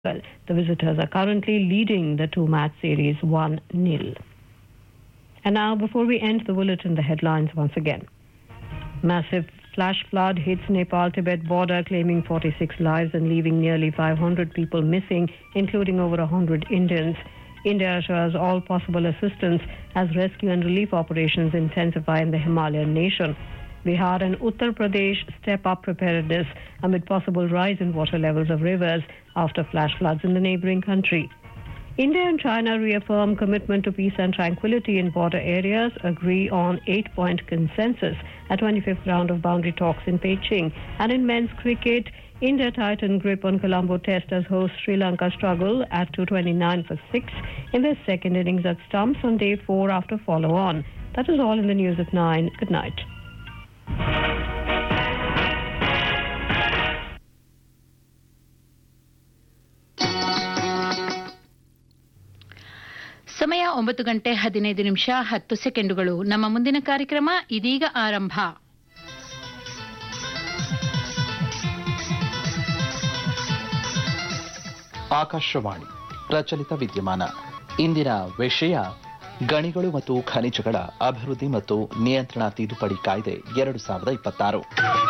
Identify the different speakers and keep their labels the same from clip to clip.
Speaker 1: Well, the visitors are currently leading the two match series 1 0. And now, before we end the bulletin, the headlines once again. Massive flash flood hits Nepal Tibet border, claiming 46 lives and leaving nearly 500 people missing, including over 100 Indians. India assures all possible assistance as rescue and relief operations intensify in the Himalayan nation. Bihar and Uttar Pradesh step up preparedness amid possible rise in water levels of rivers after flash floods in the neighboring country. India and China reaffirm commitment to peace and tranquility in border areas, agree on eight point consensus at 25th round of boundary talks in Beijing. And in men's cricket, India tighten grip on Colombo Test as host Sri Lanka struggle at 229 for 6 in their second innings at stumps on day 4 after follow on. That is all in the news at 9. Good night.
Speaker 2: ಸಮಯ ಒಂಬತ್ತು ಗಂಟೆ ಹದಿನೈದು ನಿಮಿಷ ಹತ್ತು ಸೆಕೆಂಡುಗಳು ನಮ್ಮ ಮುಂದಿನ ಕಾರ್ಯಕ್ರಮ ಇದೀಗ ಆರಂಭ
Speaker 3: ಆಕಾಶವಾಣಿ ಪ್ರಚಲಿತ ವಿದ್ಯಮಾನ ಇಂದಿನ ವಿಷಯ ಗಣಿಗಳು ಮತ್ತು ಖನಿಜಗಳ ಅಭಿವೃದ್ಧಿ ಮತ್ತು ನಿಯಂತ್ರಣ ತಿದ್ದುಪಡಿ ಕಾಯ್ದೆ ಎರಡು ಸಾವಿರದ ಇಪ್ಪತ್ತಾರು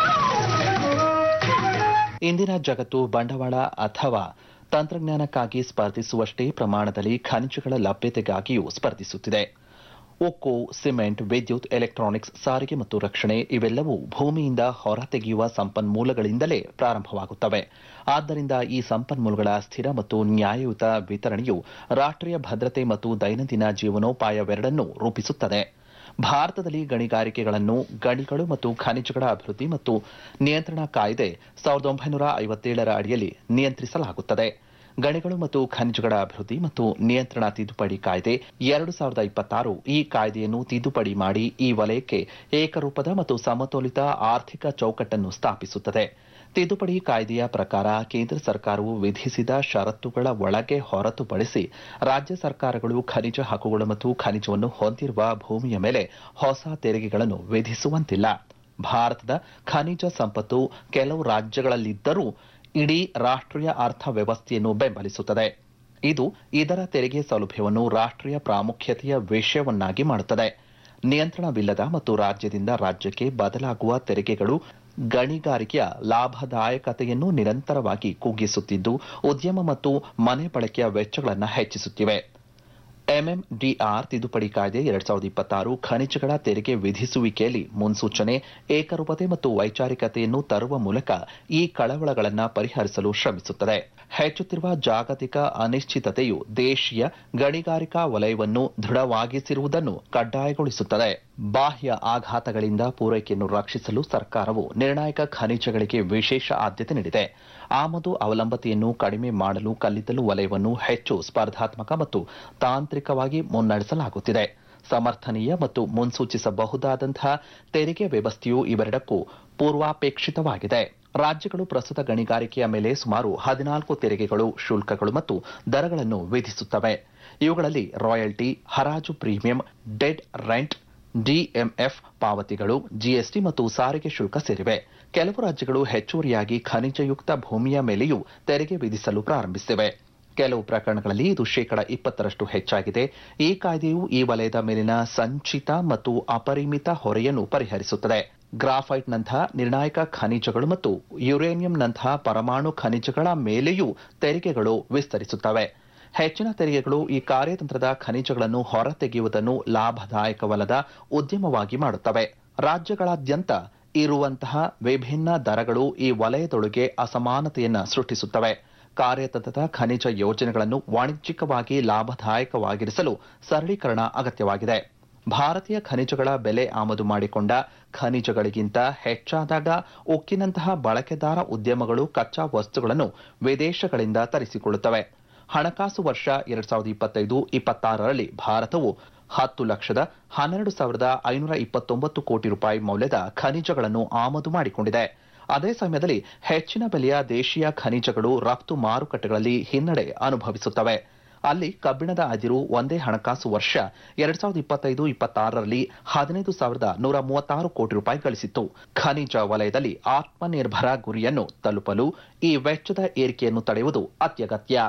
Speaker 3: ಇಂದಿನ ಜಗತ್ತು ಬಂಡವಾಳ ಅಥವಾ ತಂತ್ರಜ್ಞಾನಕ್ಕಾಗಿ ಸ್ಪರ್ಧಿಸುವಷ್ಟೇ ಪ್ರಮಾಣದಲ್ಲಿ ಖನಿಜಗಳ ಲಭ್ಯತೆಗಾಗಿಯೂ ಸ್ಪರ್ಧಿಸುತ್ತಿದೆ ಉಕ್ಕು ಸಿಮೆಂಟ್ ವಿದ್ಯುತ್ ಎಲೆಕ್ಟ್ರಾನಿಕ್ಸ್ ಸಾರಿಗೆ ಮತ್ತು ರಕ್ಷಣೆ ಇವೆಲ್ಲವೂ ಭೂಮಿಯಿಂದ ಹೊರತೆಗೆಯುವ ಸಂಪನ್ಮೂಲಗಳಿಂದಲೇ ಪ್ರಾರಂಭವಾಗುತ್ತವೆ ಆದ್ದರಿಂದ ಈ ಸಂಪನ್ಮೂಲಗಳ ಸ್ಥಿರ ಮತ್ತು ನ್ಯಾಯಯುತ ವಿತರಣೆಯು ರಾಷ್ಟ್ರೀಯ ಭದ್ರತೆ ಮತ್ತು ದೈನಂದಿನ ಜೀವನೋಪಾಯವೆರಡನ್ನೂ ರೂಪಿಸುತ್ತದೆ ಭಾರತದಲ್ಲಿ ಗಣಿಗಾರಿಕೆಗಳನ್ನು ಗಣಿಗಳು ಮತ್ತು ಖನಿಜಗಳ ಅಭಿವೃದ್ಧಿ ಮತ್ತು ನಿಯಂತ್ರಣ ಕಾಯ್ದೆ ಸಾವಿರದ ಒಂಬೈನೂರ ಐವತ್ತೇಳರ ಅಡಿಯಲ್ಲಿ ನಿಯಂತ್ರಿಸಲಾಗುತ್ತದೆ ಗಣಿಗಳು ಮತ್ತು ಖನಿಜಗಳ ಅಭಿವೃದ್ಧಿ ಮತ್ತು ನಿಯಂತ್ರಣ ತಿದ್ದುಪಡಿ ಕಾಯ್ದೆ ಎರಡು ಸಾವಿರದ ಇಪ್ಪತ್ತಾರು ಈ ಕಾಯ್ದೆಯನ್ನು ತಿದ್ದುಪಡಿ ಮಾಡಿ ಈ ವಲಯಕ್ಕೆ ಏಕರೂಪದ ಮತ್ತು ಸಮತೋಲಿತ ಆರ್ಥಿಕ ಚೌಕಟ್ಟನ್ನು ಸ್ಥಾಪಿಸುತ್ತದೆ ತಿದ್ದುಪಡಿ ಕಾಯ್ದೆಯ ಪ್ರಕಾರ ಕೇಂದ್ರ ಸರ್ಕಾರವು ವಿಧಿಸಿದ ಷರತ್ತುಗಳ ಒಳಗೆ ಹೊರತುಪಡಿಸಿ ರಾಜ್ಯ ಸರ್ಕಾರಗಳು ಖನಿಜ ಹಕ್ಕುಗಳು ಮತ್ತು ಖನಿಜವನ್ನು ಹೊಂದಿರುವ ಭೂಮಿಯ ಮೇಲೆ ಹೊಸ ತೆರಿಗೆಗಳನ್ನು ವಿಧಿಸುವಂತಿಲ್ಲ ಭಾರತದ ಖನಿಜ ಸಂಪತ್ತು ಕೆಲವು ರಾಜ್ಯಗಳಲ್ಲಿದ್ದರೂ ಇಡೀ ರಾಷ್ಟ್ರೀಯ ಅರ್ಥವ್ಯವಸ್ಥೆಯನ್ನು ಬೆಂಬಲಿಸುತ್ತದೆ ಇದು ಇದರ ತೆರಿಗೆ ಸೌಲಭ್ಯವನ್ನು ರಾಷ್ಟ್ರೀಯ ಪ್ರಾಮುಖ್ಯತೆಯ ವಿಷಯವನ್ನಾಗಿ ಮಾಡುತ್ತದೆ ನಿಯಂತ್ರಣವಿಲ್ಲದ ಮತ್ತು ರಾಜ್ಯದಿಂದ ರಾಜ್ಯಕ್ಕೆ ಬದಲಾಗುವ ತೆರಿಗೆಗಳು ಗಣಿಗಾರಿಕೆಯ ಲಾಭದಾಯಕತೆಯನ್ನು ನಿರಂತರವಾಗಿ ಕುಗ್ಗಿಸುತ್ತಿದ್ದು ಉದ್ಯಮ ಮತ್ತು ಮನೆ ಬಳಕೆಯ ವೆಚ್ಚಗಳನ್ನು ಹೆಚ್ಚಿಸುತ್ತಿವೆ ಎಂಎಂಡಿಆರ್ ತಿದ್ದುಪಡಿ ಕಾಯ್ದೆ ಎರಡ್ ಸಾವಿರದ ಇಪ್ಪತ್ತಾರು ಖನಿಜಗಳ ತೆರಿಗೆ ವಿಧಿಸುವಿಕೆಯಲ್ಲಿ ಮುನ್ಸೂಚನೆ ಏಕರೂಪತೆ ಮತ್ತು ವೈಚಾರಿಕತೆಯನ್ನು ತರುವ ಮೂಲಕ ಈ ಕಳವಳಗಳನ್ನು ಪರಿಹರಿಸಲು ಶ್ರಮಿಸುತ್ತದೆ ಹೆಚ್ಚುತ್ತಿರುವ ಜಾಗತಿಕ ಅನಿಶ್ಚಿತತೆಯು ದೇಶೀಯ ಗಣಿಗಾರಿಕಾ ವಲಯವನ್ನು ದೃಢವಾಗಿಸಿರುವುದನ್ನು ಕಡ್ಡಾಯಗೊಳಿಸುತ್ತದೆ ಬಾಹ್ಯ ಆಘಾತಗಳಿಂದ ಪೂರೈಕೆಯನ್ನು ರಕ್ಷಿಸಲು ಸರ್ಕಾರವು ನಿರ್ಣಾಯಕ ಖನಿಜಗಳಿಗೆ ವಿಶೇಷ ಆದ್ಯತೆ ನೀಡಿದೆ ಆಮದು ಅವಲಂಬತೆಯನ್ನು ಕಡಿಮೆ ಮಾಡಲು ಕಲ್ಲಿದ್ದಲು ವಲಯವನ್ನು ಹೆಚ್ಚು ಸ್ಪರ್ಧಾತ್ಮಕ ಮತ್ತು ತಾಂತ್ರಿಕವಾಗಿ ಮುನ್ನಡೆಸಲಾಗುತ್ತಿದೆ ಸಮರ್ಥನೀಯ ಮತ್ತು ಮುನ್ಸೂಚಿಸಬಹುದಾದಂತಹ ತೆರಿಗೆ ವ್ಯವಸ್ಥೆಯು ಇವೆರಡಕ್ಕೂ ಪೂರ್ವಾಪೇಕ್ಷಿತವಾಗಿದೆ ರಾಜ್ಯಗಳು ಪ್ರಸ್ತುತ ಗಣಿಗಾರಿಕೆಯ ಮೇಲೆ ಸುಮಾರು ಹದಿನಾಲ್ಕು ತೆರಿಗೆಗಳು ಶುಲ್ಕಗಳು ಮತ್ತು ದರಗಳನ್ನು ವಿಧಿಸುತ್ತವೆ ಇವುಗಳಲ್ಲಿ ರಾಯಲ್ಟಿ ಹರಾಜು ಪ್ರೀಮಿಯಂ ಡೆಡ್ ರೆಂಟ್ ಡಿಎಂಎಫ್ ಪಾವತಿಗಳು ಜಿಎಸ್ಟಿ ಮತ್ತು ಸಾರಿಗೆ ಶುಲ್ಕ ಸೇರಿವೆ ಕೆಲವು ರಾಜ್ಯಗಳು ಹೆಚ್ಚುವರಿಯಾಗಿ ಖನಿಜಯುಕ್ತ ಭೂಮಿಯ ಮೇಲೆಯೂ ತೆರಿಗೆ ವಿಧಿಸಲು ಪ್ರಾರಂಭಿಸಿವೆ ಕೆಲವು ಪ್ರಕರಣಗಳಲ್ಲಿ ಇದು ಶೇಕಡ ಇಪ್ಪತ್ತರಷ್ಟು ಹೆಚ್ಚಾಗಿದೆ ಈ ಕಾಯ್ದೆಯು ಈ ವಲಯದ ಮೇಲಿನ ಸಂಚಿತ ಮತ್ತು ಅಪರಿಮಿತ ಹೊರೆಯನ್ನು ಪರಿಹರಿಸುತ್ತದೆ ಗ್ರಾಫೈಟ್ನಂತಹ ನಿರ್ಣಾಯಕ ಖನಿಜಗಳು ಮತ್ತು ಯುರೇನಿಯಂನಂತಹ ಪರಮಾಣು ಖನಿಜಗಳ ಮೇಲೆಯೂ ತೆರಿಗೆಗಳು ವಿಸ್ತರಿಸುತ್ತವೆ ಹೆಚ್ಚಿನ ತೆರಿಗೆಗಳು ಈ ಕಾರ್ಯತಂತ್ರದ ಖನಿಜಗಳನ್ನು ಹೊರತೆಗೆಯುವುದನ್ನು ಲಾಭದಾಯಕವಲ್ಲದ ಉದ್ಯಮವಾಗಿ ಮಾಡುತ್ತವೆ ರಾಜ್ಯಗಳಾದ್ಯಂತ ಇರುವಂತಹ ವಿಭಿನ್ನ ದರಗಳು ಈ ವಲಯದೊಳಗೆ ಅಸಮಾನತೆಯನ್ನು ಸೃಷ್ಟಿಸುತ್ತವೆ ಕಾರ್ಯತಂತ್ರದ ಖನಿಜ ಯೋಜನೆಗಳನ್ನು ವಾಣಿಜ್ಯಿಕವಾಗಿ ಲಾಭದಾಯಕವಾಗಿರಿಸಲು ಸರಳೀಕರಣ ಅಗತ್ಯವಾಗಿದೆ ಭಾರತೀಯ ಖನಿಜಗಳ ಬೆಲೆ ಆಮದು ಮಾಡಿಕೊಂಡ ಖನಿಜಗಳಿಗಿಂತ ಹೆಚ್ಚಾದಾಗ ಉಕ್ಕಿನಂತಹ ಬಳಕೆದಾರ ಉದ್ಯಮಗಳು ಕಚ್ಚಾ ವಸ್ತುಗಳನ್ನು ವಿದೇಶಗಳಿಂದ ತರಿಸಿಕೊಳ್ಳುತ್ತವೆ ಹಣಕಾಸು ವರ್ಷ ಎರಡ್ ಸಾವಿರದ ಇಪ್ಪತ್ತೈದು ಇಪ್ಪತ್ತಾರರಲ್ಲಿ ಭಾರತವು ಹತ್ತು ಲಕ್ಷದ ಹನ್ನೆರಡು ಸಾವಿರದ ಐನೂರ ಇಪ್ಪತ್ತೊಂಬತ್ತು ಕೋಟಿ ರೂಪಾಯಿ ಮೌಲ್ಯದ ಖನಿಜಗಳನ್ನು ಆಮದು ಮಾಡಿಕೊಂಡಿದೆ ಅದೇ ಸಮಯದಲ್ಲಿ ಹೆಚ್ಚಿನ ಬೆಲೆಯ ದೇಶೀಯ ಖನಿಜಗಳು ರಫ್ತು ಮಾರುಕಟ್ಟೆಗಳಲ್ಲಿ ಹಿನ್ನಡೆ ಅನುಭವಿಸುತ್ತವೆ ಅಲ್ಲಿ ಕಬ್ಬಿಣದ ಅದಿರು ಒಂದೇ ಹಣಕಾಸು ವರ್ಷ ಎರಡ್ ಸಾವಿರದ ಇಪ್ಪತ್ತೈದು ಇಪ್ಪತ್ತಾರರಲ್ಲಿ ಹದಿನೈದು ಸಾವಿರದ ನೂರ ಮೂವತ್ತಾರು ಕೋಟಿ ರೂಪಾಯಿ ಗಳಿಸಿತ್ತು ಖನಿಜ ವಲಯದಲ್ಲಿ ಆತ್ಮನಿರ್ಭರ ಗುರಿಯನ್ನು ತಲುಪಲು ಈ ವೆಚ್ಚದ ಏರಿಕೆಯನ್ನು ತಡೆಯುವುದು ಅತ್ಯಗತ್ಯ